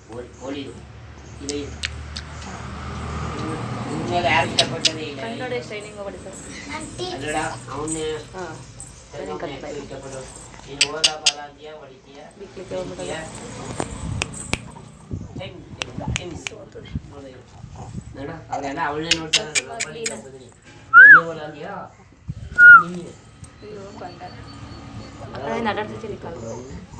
ಹೋಳಿದು ಇದು ಇದು ಇನ್ಮೇಲೆ ಯಾರು ಇಷ್ಟಪಟ್ಟದೇ ಇಲ್ಲ ಕನ್ನಡ ಶೈನಿಂಗ್ ಮಾಡಿ ಸರ್ ಅಲ್ಲಡ ಅವನ್ನೇ ಹಾಂ ಇಷ್ಟಪಟ್ಟು ನೀನು ಓದ ಬಲ ಅಂತೀಯ ಹೊಡಿತೀಯ ಬಿಕ್ಲಿಕ್ಕೆ ಹೋಗ್ಬಿಡಲ್ಲ ನೋಡ ಅವರೆಲ್ಲ ಅವಳನ್ನೇ ನೋಡ್ತಾರೆ ಎಣ್ಣೆ ಹೊಲ ಅಂತೀಯ ನಿನ್ನೆ ಅಯ್ಯೋ ಬಂದ ಅದೇ ನಡಾಡ್ತಿದ್ದೀನಿ ಕಾಲು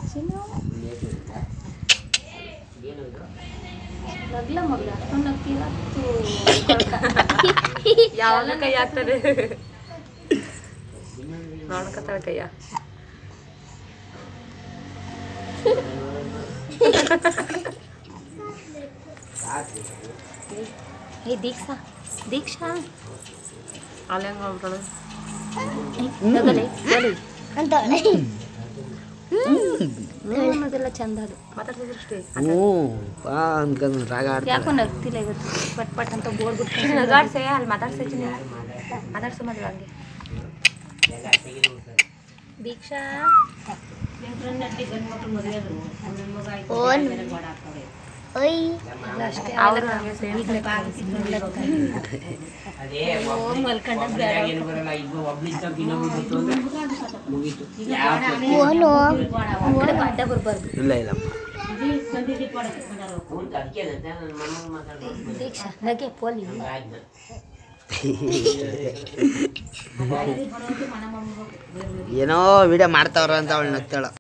ಏನು ಇದು ನಗ್ಲ ಮಗ್ಲ ಅಷ್ಟೊಂದು ನಗ್ತೀರ ಯಾವಾಗ ಕೈ ಹಾಕ್ತಾರೆ ನೋಡ್ಕತ್ತಾಳ ಕೈಯ ರಾತ್ರಿ ಏ ದೀಕ್ಷಾ ದೀಕ್ಷಾ ಅಲ್ಲಿ ಹೆಂಗೆ ಮಾಡ್ಬಿಟ್ಟಳು ನಗಲೆ ನಗಲೆ ಅಂತ ಅನ್ನೋದೆಲ್ಲ ಚಂದ ಅದು ಮಾತಾಡ್ತಿದ್ರು ಅಷ್ಟೇ ಹ್ಞೂ ಬಾ ಅನ್ಕೊಂಡು ರಾಗ ಆಡ್ತಾರೆ ಯಾಕೋ ನಗ್ತಿಲ್ಲ ಇವತ್ತು ಪಟ್ ಪಟ್ ಅಂತ ಬೋರ್ಡ್ ಬಿಟ್ಟು ನಗಾಡ್ಸೆ ಅಲ್ಲಿ ಮಾತಾಡ್ಸೈತೀನಿ ಮಾತಾಡ್ಸೋ ಮದುವೆ ಹಂಗೆ ಎಲ್ಲ ಅತ್ತೆಗೆ ನೋಡ್ತಾರೆ ದೀಕ್ಷಾ ಓಯ್ ಅಷ್ಟೇ ಅವ್ರು ಹಂಗೆ ಸೇಮ್ ಅದೇ ಒಬ್ಳಿಗೆ ಏನು ಬರಲ್ಲ ಇಬ್ಬರು ಒಬ್ಳಿದ್ದಾಗ ಇನ್ನೊಬ್ರು ಗೊತ್ತು ಅಂದ್ರೆ ಮುಗೀತು ಯಾವ ಓನು ಅಡ್ಡ ಬರಬಾರ್ದು ಇಲ್ಲ ಇಲ್ಲಮ್ಮ ಹೌದು ಅದಕ್ಕೆ ನನ್ನ ಮಮ್ಮಂಗೆ ಮಾತಾಡ್ಬೇಕು ದೀಕ್ಷಾ ನಗೆ ಪೋಲಿ ಆಯ್ತು ಏನೋ ವಿಡಿಯೋ ಮಾಡ್ತಾವ್ರ ಅಂತ ಅವಳು ನಗ್ತಾಳ